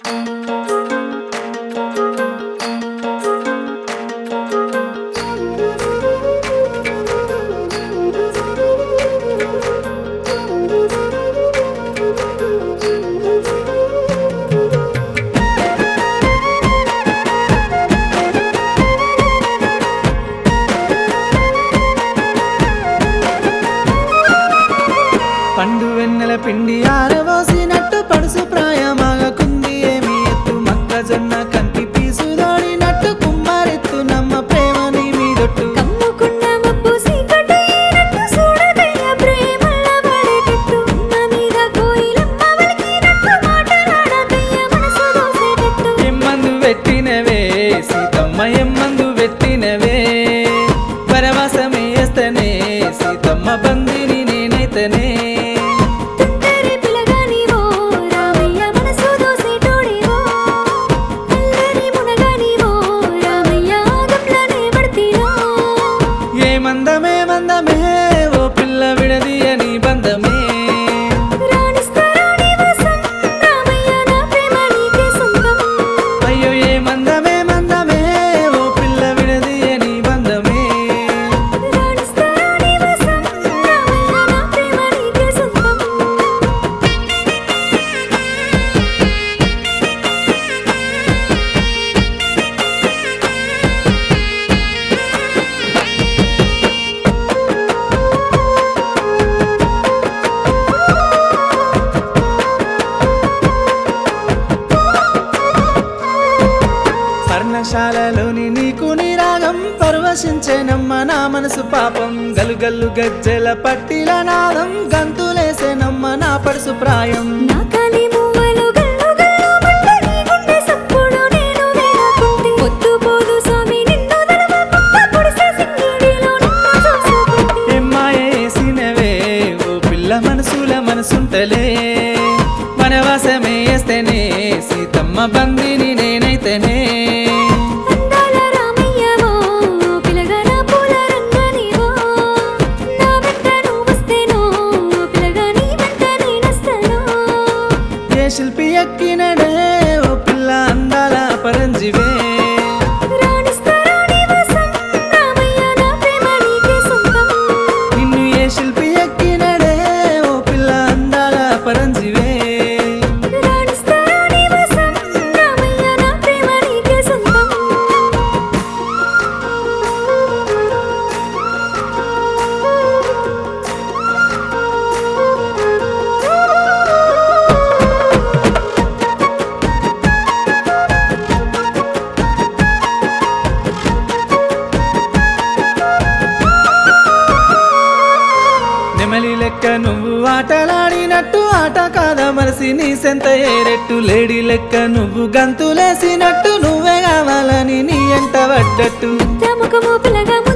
పండు వెన్నెల పిండి ఆరవోసినట్టు పడుసు ప్రాయమాగకుంది ఏమి ఎత్తు మొక్కజొన్న కంకి పీసులోడినట్టు కుమ్మారెత్తు నమ్మ ప్రేమని మీదొట్టు కమ్ముకున్న మబ్బు సీకటైనట్టు చూడదయ్య ప్రేమల్ల పడేటట్టు అమ్మ మీద కోయిలమ్మ వలికినట్టు మాటలాడదయ్య మనసు దోసేటట్టు ఎమ్మందు పెట్టినవే సీతమ్మ ఎమ్మందు పెట్టినవే పరవశమే వేస్తనే సీతమ్మ బందిని నేనైతేనే తుంటరి పిల్లగానివో రామయ్య మనసు దోసేటోడివో అల్లరి మునగానివో రామయ్య ఆగంలోనే పడతీరో ఏ మందమే మందమే ఓ పిల్ల విడదీయని బంధమే రాణిస్తారా నీ వాసం రామయ్య నా ప్రేమ నీకే సొంతం అయ్యో ఏ మందమే మందమే ఓ పిల్ల విడదీయని బంధమే రాణిస్తారా నీ వాసం రామయ్య నా ప్రేమ నీకే సొంతం పర్ణశాలలోని నీకు నిరాగం పరవశించేనమ్మ నా మనసు పాపం గలుగల్లు గజ్జెల పట్టిల నాదం గంతులేసేనమ్మ నా పడుసు ప్రాయం నా కాలి మువ్వలు గల్లు గల్లు మంట నీ గుండె సప్పుడు నేను వేడుకుంటే పొద్దు పోదు స్వామి నిన్ను తలవకుంట పొడిసే సింగిడిలో నిన్ను చూసుకుంటే ఎమ్మాయేసినవే ఓ పిల్ల మనసుల మనసుంటలే వనవాసమే వేస్తేనే సీతమ్మ బందిని నేనైతేనే అందాల రామయ్యవో పిలగా నా పూల రంగనివో నా వెంట నువ్వు వస్తేనో పిలగా నీ వెంట నేనొస్తాను ఏ శిల్పి ఎక్కినడే ఓ పిల్ల అందాల పరంజివే రాణిస్తారా నీ వాసం రామయ్య నా ప్రేమ నీకే సొంతం నిన్ను ఏ శిల్పి ఎక్కినడే ఓ పిల్ల అందాల పరంజివే రాణిస్తారా నీ వాసం రామయ్య నా ప్రేమ నీకే సొంతం నెమలి లెక్క నువ్వు ఆటలాడినట్టు ఆట కాదా మరసి నీ సెంత ఏరెట్టు లేడీ లెక్క నువ్వు గంతులేసినట్టు నువ్వే కావాలని నీ ఎంట పడ్డట్టు ముఖము పిల్లగా